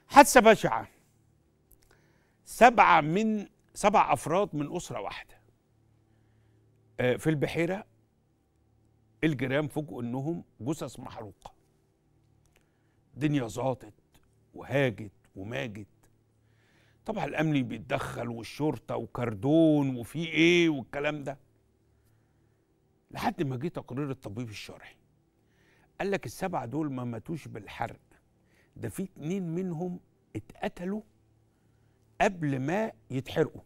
حادثة بشعة سبعة من سبع أفراد من أسرة واحدة آه، في البحيرة الجيران فوجئوا إنهم جثث محروقة الدنيا زاطت وهاجت وماجت طبعا الأمن بيتدخل والشرطة وكردون وفي إيه والكلام ده لحد ما جه تقرير الطبيب الشرعي قال لك السبعة دول ما ماتوش بالحرق ده في اتنين منهم اتقتلوا قبل ما يتحرقوا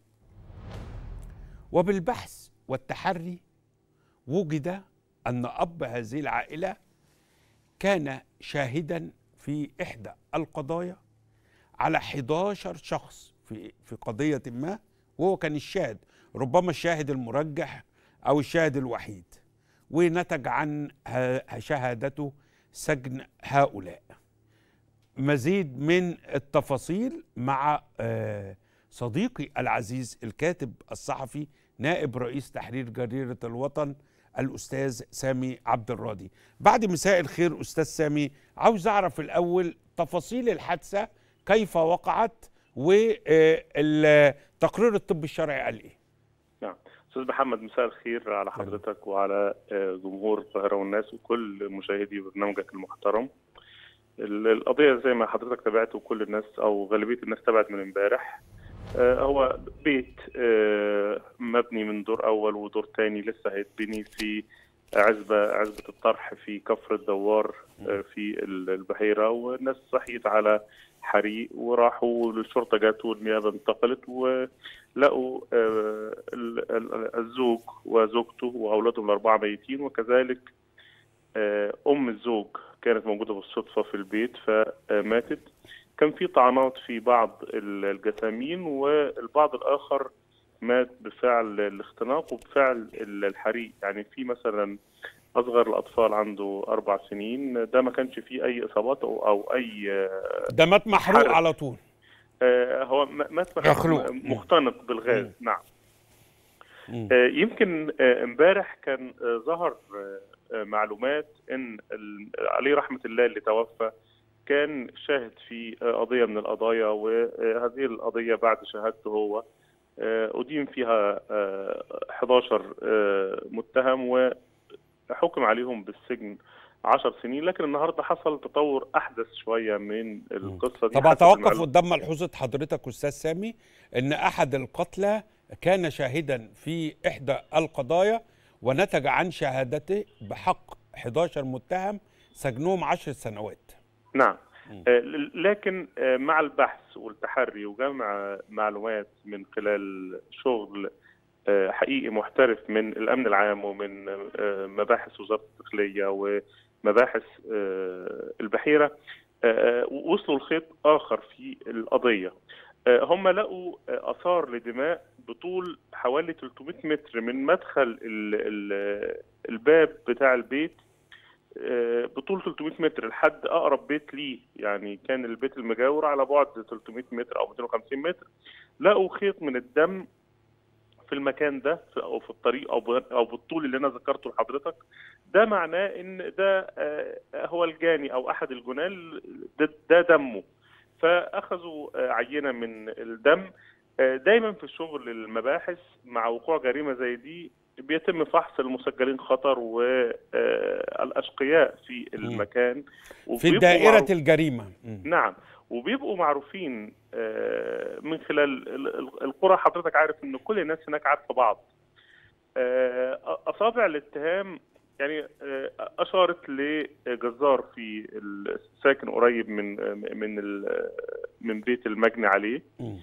وبالبحث والتحري وجد أن أب هذه العائلة كان شاهدا في إحدى القضايا على 11 شخص في في قضية ما وهو كان الشاهد ربما الشاهد المرجح أو الشاهد الوحيد ونتج عن ه- شهادته سجن هؤلاء مزيد من التفاصيل مع آه، صديقي العزيز الكاتب الصحفي نائب رئيس تحرير جريرة الوطن الأستاذ سامي عبد الراضي بعد مساء الخير أستاذ سامي عاوز أعرف الأول تفاصيل الحادثة كيف وقعت وتقرير الطب الشرعي قال إيه نعم استاذ محمد مساء الخير على حضرتك وعلى آه، جمهور القاهره والناس وكل مشاهدي برنامجك المحترم ال- القضيه زي ما حضرتك تابعت وكل الناس او غالبيه الناس تابعت من امبارح آه، هو بيت آه، مبني من دور اول ودور تاني لسه هيتبني في عزبه عزبه الطرح في كفر الدوار آه، في ال- البحيره والناس صحيت على حريق وراحوا للشرطه جت والنيابه انتقلت ولقوا آه، ال- ال- الزوج وزوجته واولادهم الاربعه ميتين وكذلك آه، ام الزوج كانت موجوده بالصدفه في البيت فماتت كان في طعنات في بعض ال- الجثامين والبعض الاخر مات بفعل الاختناق وبفعل ال- الحريق يعني في مثلا اصغر الاطفال عنده اربع سنين ده ما كانش فيه اي اصابات او, أو اي آه، ده مات محروق حرق. على طول آه، هو م- مات مخ- مخلوق. مختنق بالغاز مم. نعم مم. آه، يمكن آه، امبارح كان آه، ظهر آه، آه، معلومات ان ال- عليه رحمه الله اللي توفى كان شاهد في آه، قضيه من القضايا وهذه القضيه بعد شهادته هو آه، أدين فيها آه، 11 آه، متهم وحكم عليهم بالسجن 10 سنين لكن النهارده حصل تطور احدث شويه من القصه دي طب حسب اتوقف المعلومات. قدام ملحوظه حضرتك استاذ سامي ان احد القتلى كان شاهدا في احدى القضايا ونتج عن شهادته بحق 11 متهم سجنهم 10 سنوات نعم مم. آه، ل- لكن آه، مع البحث والتحري وجمع معلومات من خلال شغل آه، حقيقي محترف من الامن العام ومن آه، مباحث وزاره الداخليه ومباحث آه، البحيره آه، وصلوا لخيط اخر في القضيه آه، هم لقوا آه، اثار لدماء بطول حوالي 300 متر من مدخل ال- ال- الباب بتاع البيت آه، بطول 300 متر لحد اقرب بيت ليه يعني كان البيت المجاور على بعد 300 متر او 250 متر لقوا خيط من الدم في المكان ده في- او في الطريق او ب- او بالطول اللي انا ذكرته لحضرتك ده معناه ان ده آه، هو الجاني او احد الجنال ده, ده دمه فاخذوا آه، عينه من الدم آه، دايما في الشغل المباحث مع وقوع جريمه زي دي بيتم فحص المسجلين خطر والاشقياء في المكان في وبيبقوا دائره معروف- الجريمه مم. نعم وبيبقوا معروفين آه، من خلال ال- ال- القرى حضرتك عارف ان كل الناس هناك عارفه بعض آه، اصابع الاتهام يعني آه، اشارت لجزار في الساكن قريب من من ال- من بيت المجني عليه مم.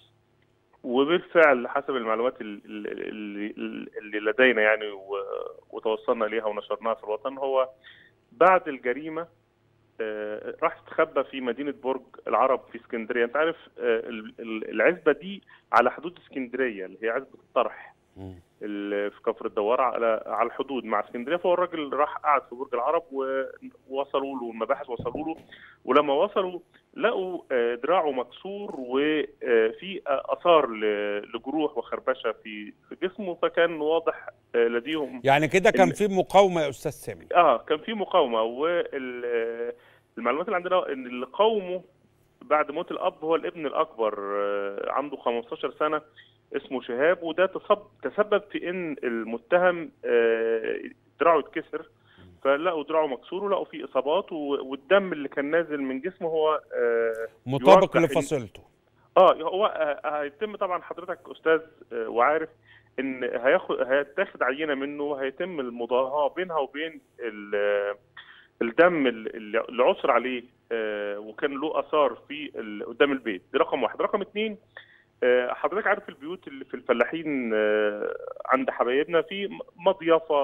وبالفعل حسب المعلومات ال- ال- اللي, اللي لدينا يعني و- وتوصلنا اليها ونشرناها في الوطن هو بعد الجريمه آه، راح تتخبى في مدينه برج العرب في اسكندريه انت عارف آه، ال- ال- العزبه دي على حدود اسكندريه اللي هي عزبه الطرح مم. ال- في كفر الدوار على على الحدود مع اسكندريه فهو الراجل راح قعد في برج العرب ووصلوا له المباحث وصلوا له ولما وصلوا لقوا آه، دراعه مكسور وفي اثار ل- لجروح وخربشه في في جسمه فكان واضح آه، لديهم يعني كده كان ال- في مقاومه يا استاذ سامي اه كان في مقاومه والمعلومات اللي عندنا ان اللي قاوموا بعد موت الاب هو الابن الاكبر آه، عنده 15 سنه اسمه شهاب وده تصب تسبب في ان المتهم آه، دراعه اتكسر فلقوا دراعه مكسور ولقوا فيه اصابات و- والدم اللي كان نازل من جسمه هو آه، مطابق يوضح إن- لفصيلته اه هو آه، هيتم طبعا حضرتك استاذ آه، وعارف ان هياخد هيتاخد عينه منه وهيتم المضاهاه بينها وبين ال- آه، الدم ال- اللي اللي عثر عليه آه، وكان له اثار في ال- قدام البيت دي رقم واحد رقم اتنين آه، حضرتك عارف البيوت اللي في الفلاحين آه، عند حبايبنا في م- مضيفه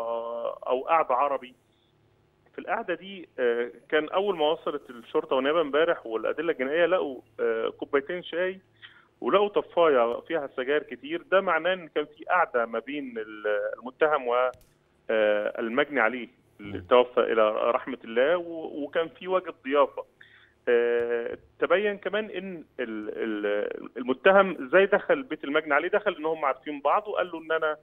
او قعده عربي في القعده دي آه، كان اول ما وصلت الشرطه والنيابه امبارح والادله الجنائيه لقوا آه، كوبايتين شاي ولقوا طفايه فيها سجاير كتير ده معناه ان كان في قعده ما بين ال- المتهم والمجني عليه اللي توفى الى رحمه الله و- وكان في واجب ضيافه آه، تبين كمان ان ال- ال- المتهم ازاي دخل بيت المجني عليه دخل ان هم عارفين بعض وقال له ان انا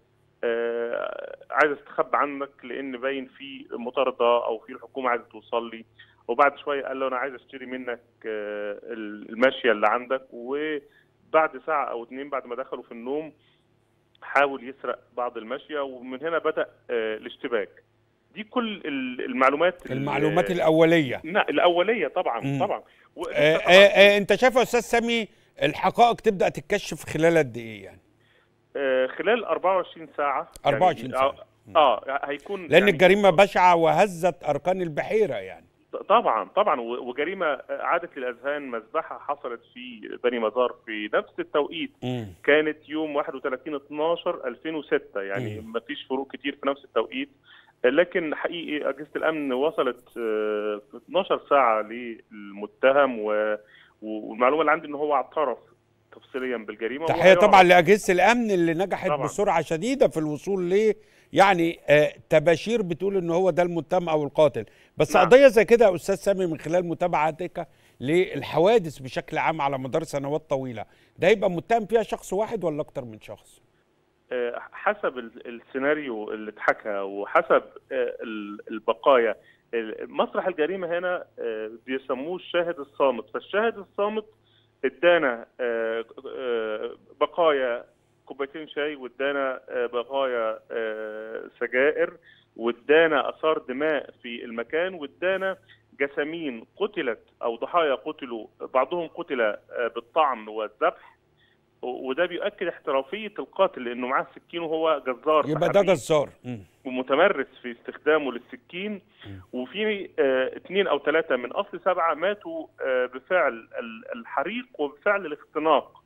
آه، عايز استخبى عنك لان باين في مطارده او في الحكومه عايزه توصل لي وبعد شويه قال له انا عايز اشتري منك آه، الماشيه اللي عندك وبعد ساعه او اتنين بعد ما دخلوا في النوم حاول يسرق بعض الماشيه ومن هنا بدا آه، الاشتباك دي كل ال- المعلومات ال- المعلومات الاوليه لا الاوليه طبعا مم. طبعا و- آه، طبعاً آه، آه، انت شايف يا استاذ سامي الحقائق تبدا تتكشف خلال قد ايه يعني آه، خلال 24 ساعه 24 يعني ساعة. اه, آه هيكون لان يعني الجريمه بشعه وهزت اركان البحيره يعني طبعا طبعا و- وجريمه عادت للاذهان مذبحه حصلت في بني مزار في نفس التوقيت مم. كانت يوم 31 12 2006 يعني مم. ما فيش فروق كتير في نفس التوقيت لكن حقيقي اجهزه الامن وصلت آه، في 12 ساعه للمتهم و- والمعلومه اللي عندي ان هو اعترف تفصيليا بالجريمه تحيه وهيعرف- طبعا لاجهزه الامن اللي نجحت طبعاً. بسرعه شديده في الوصول ل يعني آه تباشير بتقول ان هو ده المتهم او القاتل بس نعم. قضيه زي كده يا استاذ سامي من خلال متابعتك للحوادث بشكل عام على مدار سنوات طويله ده يبقى متهم فيها شخص واحد ولا اكتر من شخص آه، حسب ال- السيناريو اللي اتحكى وحسب آه، ال- البقايا ال- مسرح الجريمه هنا آه، بيسموه الشاهد الصامت فالشاهد الصامت ادانا آه، آه، بقايا كوبايتين شاي وادانا آه، بقايا آه، سجائر وادانا اثار دماء في المكان وادانا جسامين قتلت او ضحايا قتلوا بعضهم قتل آه، بالطعن والذبح و- وده بيؤكد احترافيه القاتل لانه معاه السكين وهو جزار يبقى ده فحريف جزار مم. ومتمرس في استخدامه للسكين وفي آه، اثنين او ثلاثه من اصل سبعه ماتوا آه، بفعل ال- الحريق وبفعل الاختناق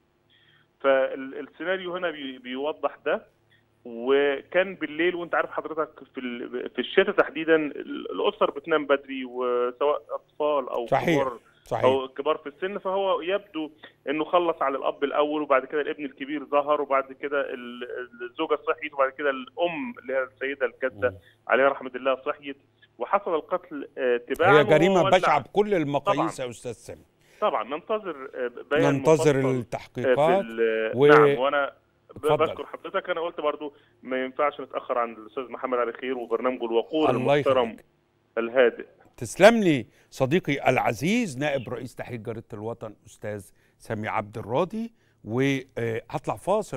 فالسيناريو هنا بي- بيوضح ده وكان بالليل وانت عارف حضرتك في ال- في الشتاء تحديدا ال- الاسر بتنام بدري وسواء اطفال او صحيح. كبار صحيح او كبار في السن فهو يبدو انه خلص على الاب الاول وبعد كده الابن الكبير ظهر وبعد كده ال- الزوجه صحيت وبعد كده الام اللي هي السيده الجده مم. عليها رحمه الله صحيت وحصل القتل آه، تباعا هي جريمه وهو ولع. بشعه بكل المقاييس طبعا. يا استاذ سامي طبعا ننتظر آه، بيان ننتظر مفصل، آه، التحقيقات في ال- و- نعم وانا ب- اتفضل. بشكر حضرتك انا قلت برضو ما ينفعش نتاخر عن الاستاذ محمد علي خير وبرنامجه الوقور الله المحترم يخليك الهادئ تسلم لي صديقي العزيز نائب رئيس تحرير جريده الوطن استاذ سامي عبد الراضي وهطلع فاصل